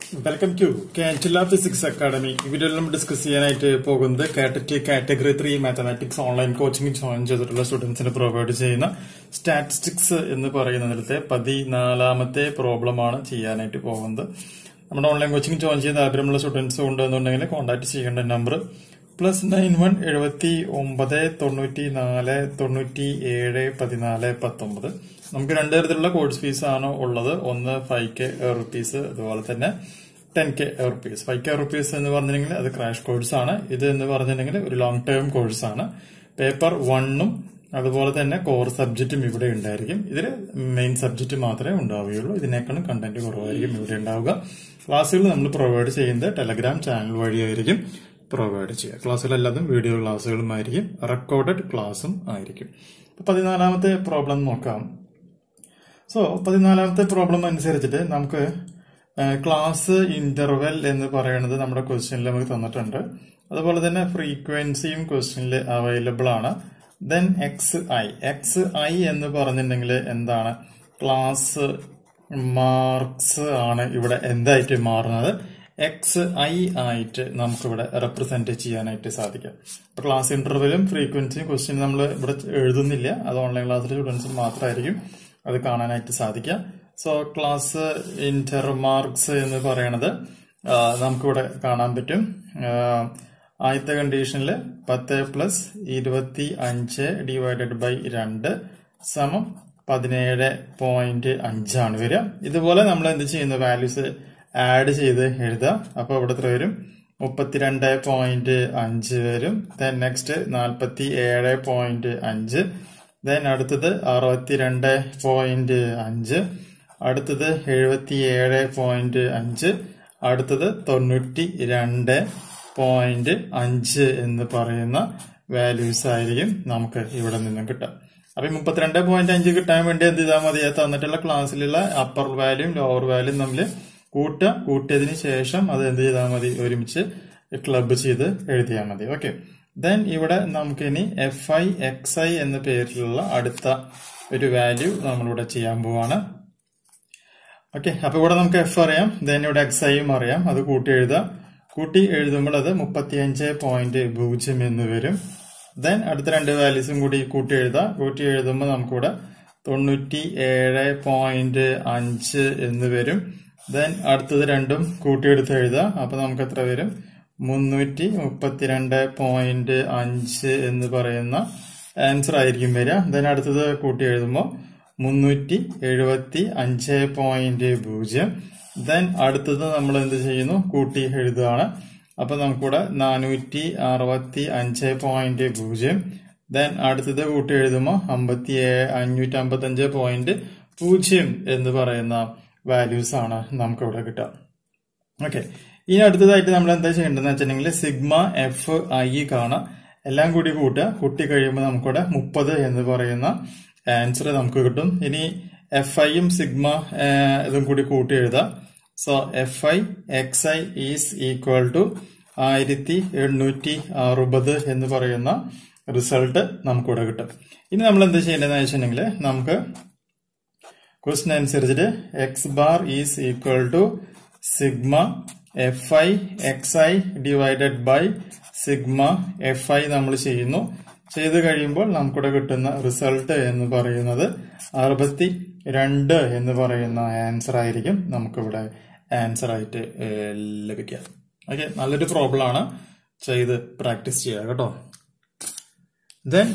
welcome to കാൻറ്റില physics academy ഇവിടെ നമ്മൾ ഡിസ്കസ് ചെയ്യാനായിട്ട് പോകുന്നത് കാറ്ററ്റ് category three mathematics online coaching join ചെയ്തിട്ടുള്ള സ്റ്റുഡൻസിന് പ്രൊവൈഡ് ചെയ്യുന്ന സ്റ്റാറ്റിസ്റ്റിക്സ് എന്ന് പറയുന്നതിലത്തെ പതിനാലാമത്തെ പ്രോബ്ലമാണ് ചെയ്യാനായിട്ട് പോകുന്നത് നമ്മുടെ ഓൺലൈൻ കോച്ചിങ് ജോയിൻ ചെയ്ത് ആഗ്രഹമുള്ള സ്റ്റുഡൻസ് ഉണ്ടെന്നുണ്ടെങ്കിൽ കോൺടാക്ട് ചെയ്യേണ്ട നമ്പർ പ്ലസ് നയൻ വൺ എഴുപത്തി ഒമ്പത് തൊണ്ണൂറ്റി നാല് തൊണ്ണൂറ്റി ഏഴ് പതിനാല് പത്തൊമ്പത് നമുക്ക് രണ്ട് തരത്തിലുള്ള കോഴ്സ് ഫീസ് ആണ് ഉള്ളത് ഒന്ന് ഫൈവ് കെ റുപ്പീസ് അതുപോലെ തന്നെ ten K rupees five K rupees എന്ന് പറഞ്ഞിട്ടുണ്ടെങ്കിൽ അത് ക്രാഷ് കോഴ്സ് ആണ് ഇത് എന്ന് പറഞ്ഞിട്ടുണ്ടെങ്കിൽ ഒരു ലോങ് ടേം കോഴ്സ് ആണ് പേപ്പർ വണ്ണും അതുപോലെ തന്നെ കോർ സബ്ജക്റ്റും ഇവിടെ ഉണ്ടായിരിക്കും ഇതിൽ മെയിൻ സബ്ജക്റ്റ് മാത്രമേ ഉണ്ടാവുകയുള്ളൂ ഇതിനേക്കാളും കണ്ടന്റ് കുറവായിരിക്കും ഇവിടെ ഉണ്ടാവുക ക്ലാസ്സുകൾ നമ്മൾ പ്രൊവൈഡ് ചെയ്യുന്നത് ടെലഗ്രാം ചാനൽ വഴിയായിരിക്കും പ്രൊവൈഡ് ചെയ്യുക ക്ലാസ്സുകളെല്ലാതും വീഡിയോ ക്ലാസ്സുകളുമായിരിക്കും റെക്കോർഡഡ് ക്ലാസ്സും ആയിരിക്കും അപ്പൊ പതിനാലാമത്തെ പ്രോബ്ലം നോക്കാം സോ പതിനാലാമത്തെ പ്രോബ്ലം അനുസരിച്ചിട്ട് നമുക്ക് ക്ലാസ് ഇന്റർവെൽ എന്ന് പറയുന്നത് നമ്മുടെ ക്വസ്റ്റ്യനിൽ നമുക്ക് തന്നിട്ടുണ്ട് അതുപോലെ തന്നെ ഫ്രീക്വൻസിയും ക്വസ്റ്റ്യനിൽ അവൈലബിൾ ആണ് then X I X I എന്ന് പറഞ്ഞിട്ടുണ്ടെങ്കിൽ എന്താണ് ക്ലാസ് മാർക്സ് ആണ് ഇവിടെ എന്തായിട്ട് മാറുന്നത് എക്സ് ഐ ആയിട്ട് നമുക്കിവിടെ റെപ്രസെന്റ് ചെയ്യാനായിട്ട് സാധിക്കും ഇപ്പൊ ക്ലാസ് ഇന്റർവെലും ഫ്രീക്വൻസിയും ക്വസ്റ്റ്യൻ നമ്മൾ ഇവിടെ എഴുതുന്നില്ല അത് ഓൺലൈൻ ക്ലാസ്സിലെ സ്റ്റുഡൻസിന് മാത്രമായിരിക്കും അത് കാണാനായിട്ട് സാധിക്കുക സോ ക്ലാസ് ഇന്റർ മാർക്സ് എന്ന് പറയണത് നമുക്കിവിടെ കാണാൻ പറ്റും ആദ്യത്തെ കണ്ടീഷനിൽ പത്ത് പ്ലസ് ഇരുപത്തി അഞ്ച് ഡിവൈഡഡ് ബൈ രണ്ട് സമം പതിനേഴ് പോയിന്റ് അഞ്ചാണ് വരിക ഇതുപോലെ നമ്മൾ എന്ത് ചെയ്യുന്നു വാല്യൂസ് ആഡ് ചെയ്ത് എഴുതാം അപ്പൊ ഇവിടെ എത്ര വരും മുപ്പത്തിരണ്ട് പോയിന്റ് അഞ്ച് വരും ദെൻ നെക്സ്റ്റ് നാൽപ്പത്തി ഏഴ് പോയിന്റ് അഞ്ച് ദെൻ അടുത്തത് അറുപത്തിരണ്ട് പോയിന്റ് അഞ്ച് അടുത്തത് എഴുപത്തി ഏഴ് പോയിന്റ് അഞ്ച് അടുത്തത് തൊണ്ണൂറ്റി രണ്ട് പോയിന്റ് അഞ്ച് എന്ന് പറയുന്ന വാല്യൂസ് ആയിരിക്കും നമുക്ക് ഇവിടെ നിന്നും കിട്ടുക അപ്പൊ മുപ്പത്തിരണ്ട് പോയിന്റ് അഞ്ച് കിട്ടാൻ വേണ്ടി എന്ത് ചെയ്താൽ മതി തന്നിട്ടുള്ള ക്ലാസ്സിലുള്ള അപ്പർ വാല്യൂം ലോവർ വാല്യൂം തമ്മിൽ കൂട്ടുക കൂട്ടിയതിന് ശേഷം അത് എന്ത് ചെയ്താൽ മതി ഒരുമിച്ച് ക്ലബ് ചെയ്ത് എഴുതിയാൽ മതി ഓക്കെ ദെൻ ഇവിടെ നമുക്കിനി എഫ് ഐ എക്സ് ഐ എന്ന പേരിലുള്ള അടുത്ത ഒരു വാല്യൂ നമ്മളിവിടെ ചെയ്യാൻ പോവാണ് ഓക്കെ അപ്പൊ ഇവിടെ നമുക്ക് എഫ് അറിയാം ദെൻ ഇവിടെ എക്സ് ഐയും അറിയാം അത് കൂട്ടി എഴുതാം കൂട്ടി എഴുതുമ്പോൾ അത് മുപ്പത്തിയഞ്ച് പോയിന്റ് പൂജ്യം എന്ന് വരും ദെൻ അടുത്ത രണ്ട് വാല്യൂസും കൂടി കൂട്ടി എഴുതാം കൂട്ടി എഴുതുമ്പോൾ നമുക്കിവിടെ തൊണ്ണൂറ്റി ഏഴ് പോയിന്റ് അഞ്ച് എന്ന് വരും ദെൻ അടുത്തത് രണ്ടും കൂട്ടിയെടുത്ത് എഴുതാം അപ്പൊ നമുക്ക് എത്ര വരും മുന്നൂറ്റി മുപ്പത്തിരണ്ട് പോയിന്റ് അഞ്ച് എന്ന് പറയുന്ന ആൻസർ ആയിരിക്കും വരിക ദെൻ അടുത്തത് കൂട്ടി എഴുതുമ്പോൾ മുന്നൂറ്റി എഴുപത്തി അഞ്ച് പോയിന്റ് പൂജ്യം ദെൻ അടുത്തത് നമ്മൾ എന്ത് ചെയ്യുന്നു കൂട്ടി എഴുതുകയാണ് അപ്പൊ നമുക്കിവിടെ നാനൂറ്റി അറുപത്തി അഞ്ച് പോയിന്റ് പൂജ്യം ദെൻ അടുത്തത് കൂട്ടി എഴുതുമ്പോൾ അമ്പത്തി അഞ്ഞൂറ്റി അമ്പത്തി അഞ്ച് പോയിന്റ് പൂജ്യം എന്ന് പറയുന്ന വാല്യൂസ് ആണ് നമുക്ക് ഇവിടെ കിട്ടുക ഓക്കെ ഇനി അടുത്തതായിട്ട് നമ്മൾ എന്താ ചെയ്യേണ്ടതെന്ന് വെച്ചിട്ടുണ്ടെങ്കിൽ സിഗ്മ എഫ് ഐ കാണാം എല്ലാം കൂടി കൂട്ടുക കൂട്ടി കഴിയുമ്പോൾ നമുക്കിവിടെ മുപ്പത് എന്ന് പറയുന്ന ആൻസർ നമുക്ക് കിട്ടും ഇനി എഫ് ഐയും സിഗ്മ ഇതും കൂടി കൂട്ടി എഴുതാം so F I X I is equal to ആയിരത്തി എണ്ണൂറ്റി അറുപത് എന്ന് പറയുന്ന റിസൾട്ട് നമുക്കിവിടെ കിട്ടും ഇനി നമ്മൾ എന്ത് ചെയ്യേണ്ടതെന്ന് വെച്ചിട്ടുണ്ടെങ്കിൽ നമുക്ക് ക്വസ്റ്റ്യൻ അനുസരിച്ചിട്ട് X bar is equal to sigma F I X I divided by sigma F I നമ്മൾ ചെയ്യുന്നു ചെയ്ത് കഴിയുമ്പോൾ നമുക്കിവിടെ കിട്ടുന്ന റിസൾട്ട് എന്ന് പറയുന്നത് അറുപത്തി രണ്ട് എന്ന് പറയുന്ന ആൻസർ ആയിരിക്കും നമുക്കിവിടെ ആൻസർ ആയിട്ട് ലഭിക്കുക ഓക്കെ നല്ലൊരു പ്രോബ്ലം ആണ് ചെയ്ത് പ്രാക്ടീസ് ചെയ്യുക കേട്ടോ ദെൻ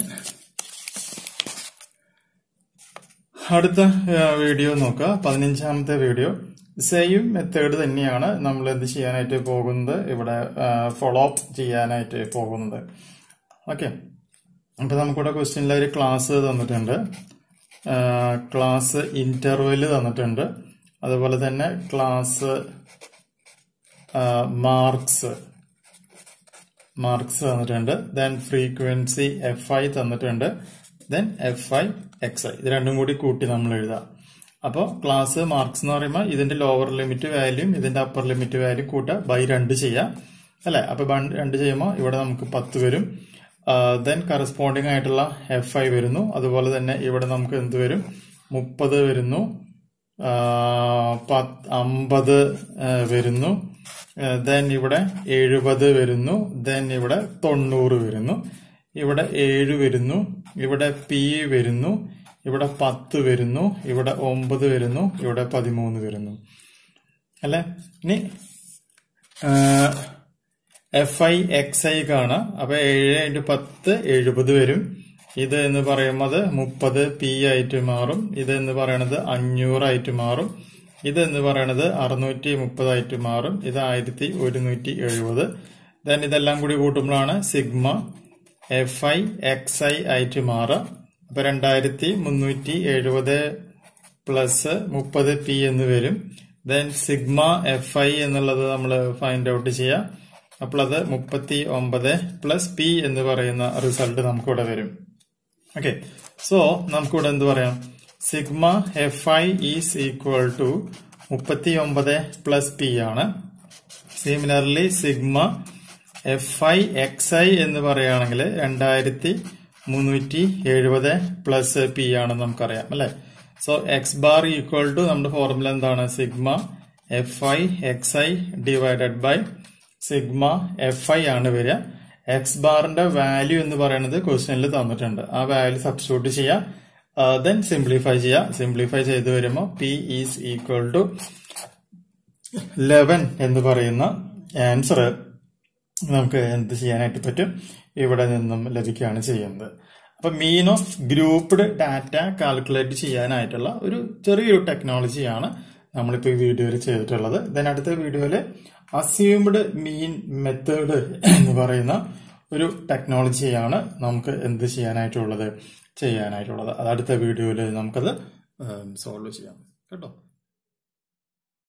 അടുത്ത വീഡിയോ നോക്കുക പതിനഞ്ചാമത്തെ വീഡിയോ സെയിം മെത്തേഡ് തന്നെയാണ് നമ്മൾ എന്ത് ചെയ്യാനായിട്ട് പോകുന്നത് ഇവിടെ ഫോളോ അപ്പ് ചെയ്യാനായിട്ട് പോകുന്നത് ഓക്കെ അപ്പൊ നമുക്കിവിടെ ക്വസ്റ്റ്യനിൽ ഒരു ക്ലാസ് തന്നിട്ടുണ്ട് ക്ലാസ് ഇന്റർവെല് തന്നിട്ടുണ്ട് അതുപോലെ തന്നെ ക്ലാസ് മാർക്സ് മാർക്സ് തന്നിട്ടുണ്ട് ദെൻ ഫ്രീക്വൻസി എഫ് ഐ തന്നിട്ടുണ്ട് then F I X I ഇത് രണ്ടും കൂടി കൂട്ടി നമ്മൾ എഴുതാം അപ്പോൾ ക്ലാസ് മാർക്സ് എന്ന് പറയുമ്പോൾ ഇതിന്റെ ലോവർ ലിമിറ്റ് വാല്യൂം ഇതിന്റെ അപ്പർ ലിമിറ്റ് വാല്യൂ കൂട്ടുക ബൈ രണ്ട് ചെയ്യാം അല്ലെ അപ്പൊ രണ്ട് ചെയ്യുമ്പോൾ ഇവിടെ നമുക്ക് പത്ത് വരും ദെൻ കറസ്പോണ്ടിങ് ആയിട്ടുള്ള എഫ് ഐ വരുന്നു അതുപോലെ തന്നെ ഇവിടെ നമുക്ക് എന്ത് വരും മുപ്പത് വരുന്നു അമ്പത് വരുന്നു ദെൻ ഇവിടെ എഴുപത് വരുന്നു ദെൻ ഇവിടെ തൊണ്ണൂറ് വരുന്നു ഇവിടെ ഏഴ് വരുന്നു ഇവിടെ പി വരുന്നു ഇവിടെ പത്ത് വരുന്നു ഇവിടെ ഒമ്പത് വരുന്നു ഇവിടെ പതിമൂന്ന് വരുന്നു അല്ലെ ഇനി എഫ് ഐ എക്സ് ഐ കാണാം അപ്പൊ ഏഴ് ഇൻറ്റു പത്ത് എഴുപത് വരും ഇത് എന്ന് പറയുന്നത് മുപ്പത് പി ആയിട്ട് മാറും ഇത് എന്ന് പറയുന്നത് അഞ്ഞൂറായിട്ട് മാറും ഇത് എന്ന് പറയുന്നത് അറുന്നൂറ്റി മുപ്പതായിട്ട് മാറും ഇത് ആയിരത്തി ഒരുന്നൂറ്റി എഴുപത് ദെൻ ഇതെല്ലാം കൂടി കൂട്ടുമ്പോഴാണ് sigma F I X I ആയിട്ട് മാറുക അപ്പൊ രണ്ടായിരത്തി മുന്നൂറ്റി എഴുപത് പ്ലസ് മുപ്പത് പി എന്ന് വരും ദെൻ സിഗ്മ എഫ് ഐ എന്നുള്ളത് നമ്മൾ ഫൈൻഡ് ഔട്ട് ചെയ്യാം അപ്പോൾ അത് മുപ്പത്തി ഒമ്പത് പ്ലസ് പി എന്ന് പറയുന്ന റിസൾട്ട് നമുക്കിവിടെ വരും ഓക്കെ സോ നമുക്കിവിടെ എന്ത് പറയാം sigma F I is equal to മുപ്പത്തി ഒമ്പത് പ്ലസ് പി ആണ് similarly sigma F I X I എന്ന് പറയുകയാണെങ്കിൽ രണ്ടായിരത്തി മുന്നൂറ്റി എഴുപത് പ്ലസ് പി ആണെന്ന് നമുക്കറിയാം അല്ലെ so X bar equal to നമ്മുടെ ഫോർമുല എന്താണ് sigma F I X I divided by sigma F I ആണ് വരിക എക്സ് ബാറിന്റെ വാല്യൂ എന്ന് പറയുന്നത് ക്വസ്റ്റ്യനിൽ തന്നിട്ടുണ്ട് ആ വാല്യൂ സബ്സ്റ്റിറ്റ്യൂട്ട് ചെയ്യാം ദെൻ സിംപ്ലിഫൈ ചെയ്യാം സിംപ്ലിഫൈ ചെയ്ത് വരുമ്പോൾ P is equal to eleven എന്ന് പറയുന്ന ആൻസർ നമുക്ക് എന്ത് ചെയ്യാനായിട്ട് പറ്റും ഇവിടെ നിന്നും ലഭിക്കുകയാണ് ചെയ്യുന്നത് അപ്പൊ mean of grouped data calculate ചെയ്യാനായിട്ടുള്ള ഒരു ചെറിയൊരു ടെക്നോളജിയാണ് നമ്മളിപ്പോൾ ഈ വീഡിയോയിൽ ചെയ്തിട്ടുള്ളത് ദെൻ അടുത്ത വീഡിയോയിൽ അസ്യൂംഡ് മീൻ മെത്തേഡ് എന്ന് പറയുന്ന ഒരു ടെക്നോളജിയാണ് നമുക്ക് എന്ത് ചെയ്യാനായിട്ടുള്ളത് ചെയ്യാനായിട്ടുള്ളത് അത് അടുത്ത വീഡിയോയിൽ നമുക്കത് സോൾവ് ചെയ്യാം കേട്ടോ